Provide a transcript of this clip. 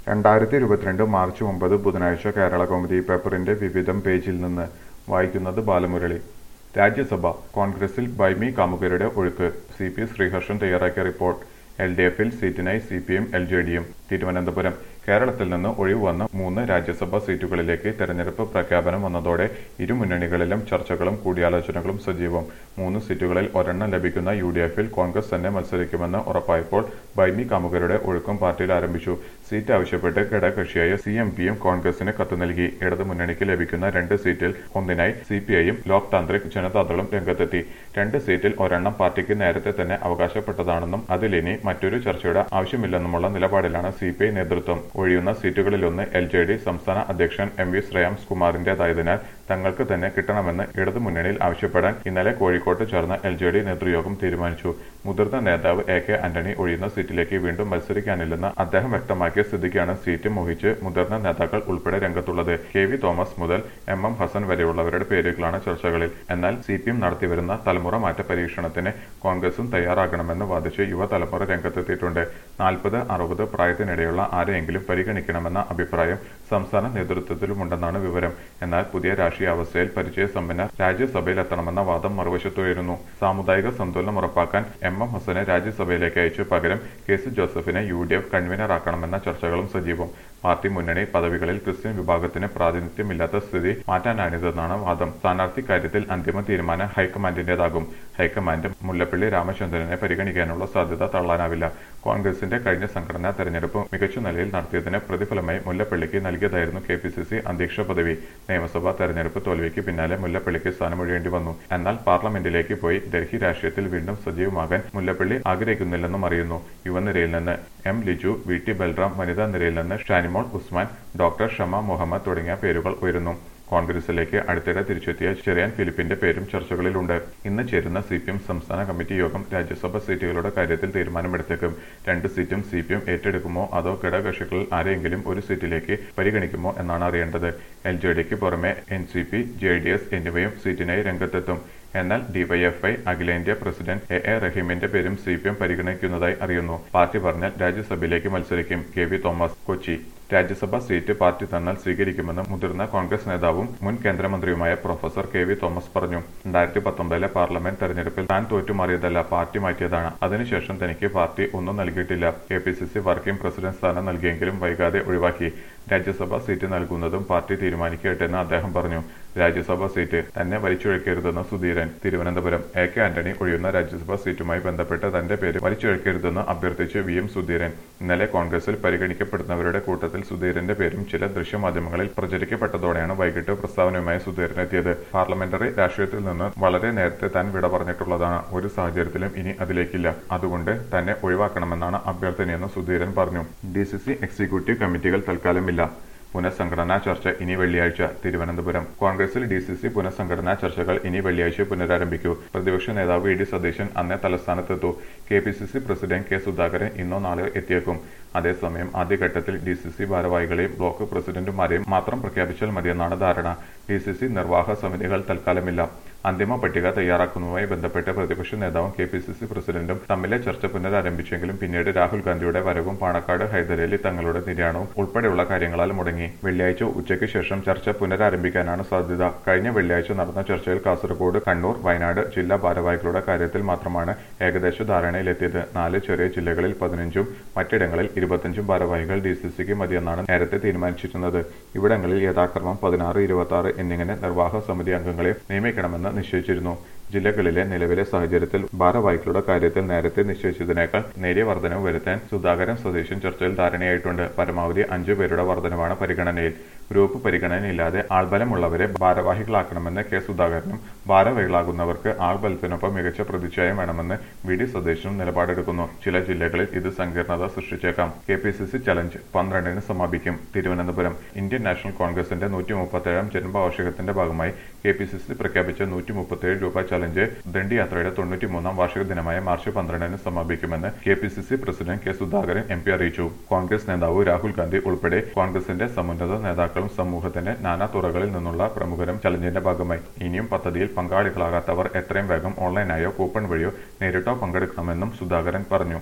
രണ്ടായിരത്തി ഇരുപത്തിരണ്ട് മാർച്ച് ഒമ്പത് ബുധനാഴ്ച കേരള കൗമുദി പേപ്പറിന്റെ വിവിധം പേജിൽ നിന്ന് വായിക്കുന്നത് ബാലമുരളി രാജ്യസഭ കോൺഗ്രസിൽ ബൈമി കാമുകരുടെ ഒഴുക്ക് സി പി ശ്രീഹർഷൻ തയ്യാറാക്കിയ റിപ്പോർട്ട് എൽ ഡി എഫിൽ സീറ്റിനായി C P M L J ഡിയും തിരുവനന്തപുരം കേരളത്തിൽ നിന്ന് ഒഴിവ് വന്ന മൂന്ന് രാജ്യസഭാ സീറ്റുകളിലേക്ക് തെരഞ്ഞെടുപ്പ് പ്രഖ്യാപനം വന്നതോടെ ഇരു മുന്നണികളിലും ചർച്ചകളും കൂടിയാലോചനകളും സജീവം മൂന്ന് സീറ്റുകളിൽ ഒരെണ്ണം ലഭിക്കുന്ന യു ഡി എഫിൽ കോൺഗ്രസ് തന്നെ മത്സരിക്കുമെന്ന് ഉറപ്പായപ്പോൾ ബൈമി കാമുകരുടെ ഒഴുക്കം പാർട്ടിയിൽ ആരംഭിച്ചു സീറ്റ് ആവശ്യപ്പെട്ട് ഘടകകക്ഷിയായ സി എം പിയും കോൺഗ്രസിന് കത്ത് നൽകി ഇടതു മുന്നണിക്ക് ലഭിക്കുന്ന രണ്ട് സീറ്റിൽ ഒന്നിനായി സി പി ഐയും ലോക് താന്ത്രിക് ജനതാദളും രംഗത്തെത്തി രണ്ട് സീറ്റിൽ ഒരെണ്ണം പാർട്ടിക്ക് നേരത്തെ തന്നെ അവകാശപ്പെട്ടതാണെന്നും അതിലിനി മറ്റൊരു ചർച്ചയുടെ ആവശ്യമില്ലെന്നുമുള്ള നിലപാടിലാണ് സി പി ഐ നേതൃത്വം ഒഴിയുന്ന സീറ്റുകളിലൊന്ന് എൽ ജെ ഡി സംസ്ഥാന അധ്യക്ഷൻ എം വി ശ്രേയാംസ് കുമാറിന്റേതായതിനാൽ തങ്ങൾക്ക് തന്നെ കിട്ടണമെന്ന് ഇടതു മുന്നണിയിൽ ആവശ്യപ്പെടാൻ ഇന്നലെ കോഴിക്കോട്ട് ചേർന്ന എൽ ജെ ഡി നേതൃയോഗം തീരുമാനിച്ചു മുതിർന്ന നേതാവ് എ കെ ആന്റണി ഒഴിയുന്ന സീറ്റിലേക്ക് വീണ്ടും മത്സരിക്കാനില്ലെന്ന് അദ്ദേഹം വ്യക്തമാക്കിയ സ്ഥിതിക്കാണ് സീറ്റ് മോഹിച്ച് മുതിർന്ന നേതാക്കൾ ഉൾപ്പെടെ രംഗത്തുള്ളത് കെ വി തോമസ് മുതൽ എം എം ഹസൻ വരെയുള്ളവരുടെ പേരുകളാണ് ചർച്ചകളിൽ എന്നാൽ സി പി എം നടത്തിവരുന്ന തലമുറ മാറ്റ പരീക്ഷണത്തിന് കോൺഗ്രസും തയ്യാറാകണമെന്ന് വാദിച്ച് യുവതലമുറ രംഗത്തെത്തിയിട്ടുണ്ട് നാൽപ്പത് അറുപത് പ്രായത്തിനിടെയുള്ള ആരെയെങ്കിലും പരിഗണിക്കണമെന്ന അഭിപ്രായം സംസ്ഥാന നേതൃത്വത്തിലുമുണ്ടെന്നാണ് വിവരം എന്നാൽ പുതിയ രാഷ്ട്രീയ അവസ്ഥയിൽ പരിചയ സമ്പന്ന രാജ്യസഭയിൽ എത്തണമെന്ന വാദം മറുവശത്തുയരുന്നു സാമുദായിക സന്തുലനം ഉറപ്പാക്കാൻ എം എം ഹസനെ രാജ്യസഭയിലേക്ക് അയച്ചു പകരം കെ സി ജോസഫിനെ യു ഡി എഫ് കൺവീനറാക്കണമെന്ന ചർച്ചകളും സജീവം പാർട്ടി മുന്നണി പദവികളിൽ ക്രിസ്ത്യൻ വിഭാഗത്തിന് പ്രാതിനിധ്യമില്ലാത്ത സ്ഥിതി മാറ്റാനാണിതെന്നാണ് വാദം സ്ഥാനാർത്ഥി കാര്യത്തിൽ അന്തിമ തീരുമാനം ഹൈക്കമാൻഡിന്റേതാകും ഹൈക്കമാൻഡ് മുല്ലപ്പള്ളി രാമചന്ദ്രനെ പരിഗണിക്കാനുള്ള സാധ്യത തള്ളാനാവില്ല കോൺഗ്രസിന്റെ കഴിഞ്ഞ സംഘടനാ തെരഞ്ഞെടുപ്പ് മികച്ച നിലയിൽ നടത്തിയതിന് പ്രതിഫലമായി മുല്ലപ്പള്ളിക്ക് നൽകിയതായിരുന്നു കെ പി സി സി അധ്യക്ഷ പദവി നിയമസഭാ തെരഞ്ഞെടുപ്പ് തോൽവിക്ക് പിന്നാലെ മുല്ലപ്പള്ളിക്ക് സ്ഥാനമൊഴിയേണ്ടി വന്നു എന്നാൽ പാർലമെന്റിലേക്ക് പോയി ഡൽഹി രാഷ്ട്രീയത്തിൽ വീണ്ടും സജീവമാകാൻ മുല്ലപ്പള്ളി ആഗ്രഹിക്കുന്നില്ലെന്നും അറിയുന്നു യുവനിരയിൽ നിന്ന് M Liju V T Balram വനിതാ നിരയിൽ നിന്ന് ഷാനിമോൾ ഉസ്മാൻ ഡോക്ടർ ഷമ മുഹമ്മദ് തുടങ്ങിയ പേരുകൾ ഉയരുന്നു കോൺഗ്രസിലേക്ക് അടുത്തിടെ തിരിച്ചെത്തിയ ചെറിയാൻ ഫിലിപ്പിന്റെ പേരും ചർച്ചകളിലുണ്ട് ഇന്ന് ചേരുന്ന സി പി എം സംസ്ഥാന കമ്മിറ്റി യോഗം രാജ്യസഭാ സീറ്റുകളുടെ കാര്യത്തിൽ തീരുമാനമെടുത്തേക്കും രണ്ട് സീറ്റും സി പി എം ഏറ്റെടുക്കുമോ അതോ ഘടകകക്ഷികളിൽ ആരെയെങ്കിലും ഒരു സീറ്റിലേക്ക് പരിഗണിക്കുമോ എന്നാണ് അറിയേണ്ടത് എൽ ജെ ഡിക്ക് പുറമെ N C P J D S എന്നിവയും സീറ്റിനായി രംഗത്തെത്തും എന്നാൽ ഡിവൈഎഫ്ഐ അഖിലേന്ത്യാ പ്രസിഡന്റ് എ എ റഹീമിന്റെ പേരും സി പി എം പരിഗണിക്കുന്നതായി അറിയുന്നു പാർട്ടി പറഞ്ഞാൽ രാജ്യസഭയിലേക്ക് മത്സരിക്കും K V Thomas Kochi Rajya Sabha seat party തന്നാൽ സ്വീകരിക്കുമെന്ന് മുതിർന്ന കോൺഗ്രസ് നേതാവും മുൻ കേന്ദ്രമന്ത്രിയുമായ പ്രൊഫസർ കെ വി തോമസ് പറഞ്ഞു രണ്ടായിരത്തി പത്തൊമ്പതിലെ പാർലമെന്റ് തെരഞ്ഞെടുപ്പിൽ താൻ തോറ്റുമാറിയതല്ല പാർട്ടി മാറ്റിയതാണ് അതിനുശേഷം തനിക്ക് പാർട്ടി ഒന്നും നൽകിയിട്ടില്ല K P C C working president സ്ഥാനം നൽകിയെങ്കിലും വൈകാതെ ഒഴിവാക്കി രാജ്യസഭാ സീറ്റ് നൽകുന്നതും പാർട്ടി തീരുമാനിക്കട്ടെന്ന് അദ്ദേഹം പറഞ്ഞു രാജ്യസഭാ സീറ്റ് തന്നെ വലിച്ചൊഴിക്കരുതെന്ന് സുധീരൻ തിരുവനന്തപുരം എ കെ ആന്റണി ഒഴിയുന്ന രാജ്യസഭാ സീറ്റുമായി ബന്ധപ്പെട്ട് തന്റെ പേര് വലിച്ചൊഴിക്കരുതെന്ന് അഭ്യർത്ഥിച്ച് വി എം സുധീരൻ ഇന്നലെ കോൺഗ്രസിൽ പരിഗണിക്കപ്പെടുന്നവരുടെ കൂട്ടത്തിൽ സുധീരന്റെ പേരും ചില ദൃശ്യമാധ്യമങ്ങളിൽ പ്രചരിക്കപ്പെട്ടതോടെയാണ് വൈകിട്ട് പ്രസ്താവനയുമായി സുധീരൻ എത്തിയത് പാർലമെന്ററി രാഷ്ട്രീയത്തിൽ നിന്ന് വളരെ നേരത്തെ താൻ വിട പറഞ്ഞിട്ടുള്ളതാണ് ഒരു സാഹചര്യത്തിലും ഇനി അതിലേക്കില്ല അതുകൊണ്ട് തന്നെ ഒഴിവാക്കണമെന്നാണ് അഭ്യർത്ഥനയെന്ന് സുധീരൻ പറഞ്ഞു ഡി സി സി എക്സിക്യൂട്ടീവ് കമ്മിറ്റികൾ തൽക്കാലമില്ല പുനഃസംഘടനാ ചർച്ച ഇനി വെള്ളിയാഴ്ച തിരുവനന്തപുരം കോൺഗ്രസിൽ ഡി സി സി പുനഃസംഘടനാ ചർച്ചകൾ ഇനി വെള്ളിയാഴ്ച പുനരാരംഭിക്കൂ പ്രതിപക്ഷ നേതാവ് വി ഡി സതീശൻ അന്നേ തലസ്ഥാനത്തെത്തു K P C C president K Sudhakaran ഇന്നോ നാളെയോ എത്തിയേക്കും അതേസമയം ആദ്യഘട്ടത്തിൽ ഡി സി സി ഭാരവാഹികളെയും ബ്ലോക്ക് പ്രസിഡന്റുമാരെയും മാത്രം പ്രഖ്യാപിച്ചാൽ മതിയെന്നാണ് ധാരണ ഡി സി സി നിർവാഹക സമിതികൾ തൽക്കാലമില്ല അന്തിമ പട്ടിക തയ്യാറാക്കുന്നതുമായി ബന്ധപ്പെട്ട് പ്രതിപക്ഷ നേതാവും കെ പി സി സി പ്രസിഡന്റും തമ്മിലെ ചർച്ച പുനരാരംഭിച്ചെങ്കിലും പിന്നീട് രാഹുൽ ഗാന്ധിയുടെ വരവും പാണക്കാട് ഹൈദരലി തങ്ങളുടെ നിര്യാണവും ഉൾപ്പെടെയുള്ള കാര്യങ്ങളാൽ മുടങ്ങി വെള്ളിയാഴ്ച ഉച്ചയ്ക്ക് ശേഷം ചർച്ച പുനരാരംഭിക്കാനാണ് സാധ്യത കഴിഞ്ഞ വെള്ളിയാഴ്ച നടന്ന ചർച്ചയിൽ കാസർഗോഡ് കണ്ണൂർ വയനാട് ജില്ലാ ഭാരവാഹികളുടെ കാര്യത്തിൽ മാത്രമാണ് ഏകദേശ ധാരണയിലെത്തിയത് നാല് ചെറിയ ജില്ലകളിൽ പതിനഞ്ചും മറ്റിടങ്ങളിൽ ഇരുപത്തഞ്ചും ഭാരവാഹികൾ ഡി സി സിക്ക് മതിയെന്നാണ് നേരത്തെ തീരുമാനിച്ചിരുന്നത് ഇവിടങ്ങളിൽ യഥാക്രമം പതിനാറ് ഇരുപത്തി ആറ് എന്നിങ്ങനെ നിർവാഹക സമിതി അംഗങ്ങളെ നിയമിക്കണമെന്ന് നിശ്ചയിച്ചിരുന്നു ജില്ലകളിലെ നിലവിലെ സാഹചര്യത്തിൽ ഭാരവാഹികളുടെ കാര്യത്തിൽ നേരത്തെ നിശ്ചയിച്ചതിനേക്കാൾ നേരിയ വർധനവ് വരുത്താൻ സുധാകരൻ സതീശൻ ചർച്ചയിൽ ധാരണയായിട്ടുണ്ട് പരമാവധി അഞ്ചു പേരുടെ വർധനവാണ് പരിഗണനയിൽ ഗ്രൂപ്പ് പരിഗണനയില്ലാതെ ആൾബലമുള്ളവരെ ഭാരവാഹികളാക്കണമെന്ന് കെ സുധാകരനും ഭാരവാഹികളാകുന്നവർക്ക് ആൾബലത്തിനൊപ്പം മികച്ച പ്രതിച്ഛായം വേണമെന്ന് വി ഡി സതീശനും നിലപാടെടുക്കുന്നു ചില ജില്ലകളിൽ ഇത് സങ്കീർണത സൃഷ്ടിച്ചേക്കാം K P C C challenge പന്ത്രണ്ടിന് സമാപിക്കും തിരുവനന്തപുരം ഇന്ത്യൻ നാഷണൽ കോൺഗ്രസിന്റെ നൂറ്റി മുപ്പത്തേഴാം ജന്മവാർഷികത്തിന്റെ ഭാഗമായി കെ പി സി സി പ്രഖ്യാപിച്ച നൂറ്റി മുപ്പത്തേഴ് രൂപ ചലഞ്ച് ദണ്ഡിയാത്രയുടെ തൊണ്ണൂറ്റിമൂന്നാം വാർഷിക ദിനമായ മാർച്ച് പന്ത്രണ്ടിന് സമാപിക്കുമെന്ന് K P C C president K Sudhakaran M P അറിയിച്ചു കോൺഗ്രസ് നേതാവ് രാഹുൽ ഗാന്ധി ഉൾപ്പെടെ കോൺഗ്രസിന്റെ സമുന്നത നേതാക്കളും സമൂഹത്തിന്റെ നാനാ തുറകളിൽ നിന്നുള്ള പ്രമുഖരും ചലഞ്ചിന്റെ ഭാഗമായി ഇനിയും പദ്ധതിയിൽ പങ്കാളികളാകാത്തവർ എത്രയും വേഗം ഓൺലൈനായോ കൂപ്പൺ വഴിയോ നേരിട്ടോ പങ്കെടുക്കണമെന്നും സുധാകരൻ പറഞ്ഞു